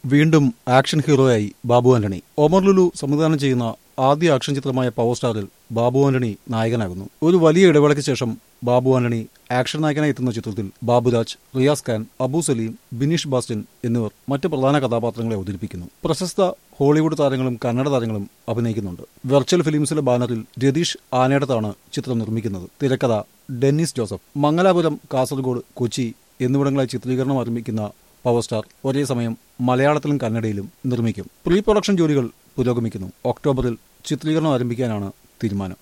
വീണ്ടും ആക്ഷൻ ഹീറോയായി ബാബു ആന്റണി ഒമർ ലുലു സംവിധാനം ചെയ്യുന്ന ആദ്യ ആക്ഷൻ ചിത്രമായ പവർ സ്റ്റാറിൽ ബാബു ആന്റണി നായകനാകുന്നു ഒരു വലിയ ഇടവേളയ്ക്ക് ശേഷം ബാബു ആന്റണി ആക്ഷൻ നായകനായി എത്തുന്ന ചിത്രത്തിൽ ബാബുരാജ് റിയാസ് ഖാൻ അബു സലീം ബിനീഷ് ബാസ്റ്റിൻ എന്നിവർ മറ്റ് പ്രധാന കഥാപാത്രങ്ങളെ അവതരിപ്പിക്കുന്നു പ്രശസ്ത ഹോളിവുഡ് താരങ്ങളും കന്നഡ താരങ്ങളും അഭിനയിക്കുന്നുണ്ട് വെർച്വൽ ഫിലിംസിലെ ബാനറിൽ രതീഷ് ആനേടത്താണ് ചിത്രം നിർമ്മിക്കുന്നത് തിരക്കഥ ഡെന്നിസ് ജോസഫ് മംഗലാപുരം കാസർഗോഡ് കൊച്ചി എന്നിവിടങ്ങളായി ചിത്രീകരണം ആരംഭിക്കുന്ന പവർ സ്റ്റാർ ഒരേ സമയം മലയാളത്തിലും കന്നഡയിലും നിർമ്മിക്കും പ്രീ പ്രൊഡക്ഷൻ ജോലികൾ പുരോഗമിക്കുന്നു ഒക്ടോബറിൽ ചിത്രീകരണം ആരംഭിക്കാനാണ് തീരുമാനം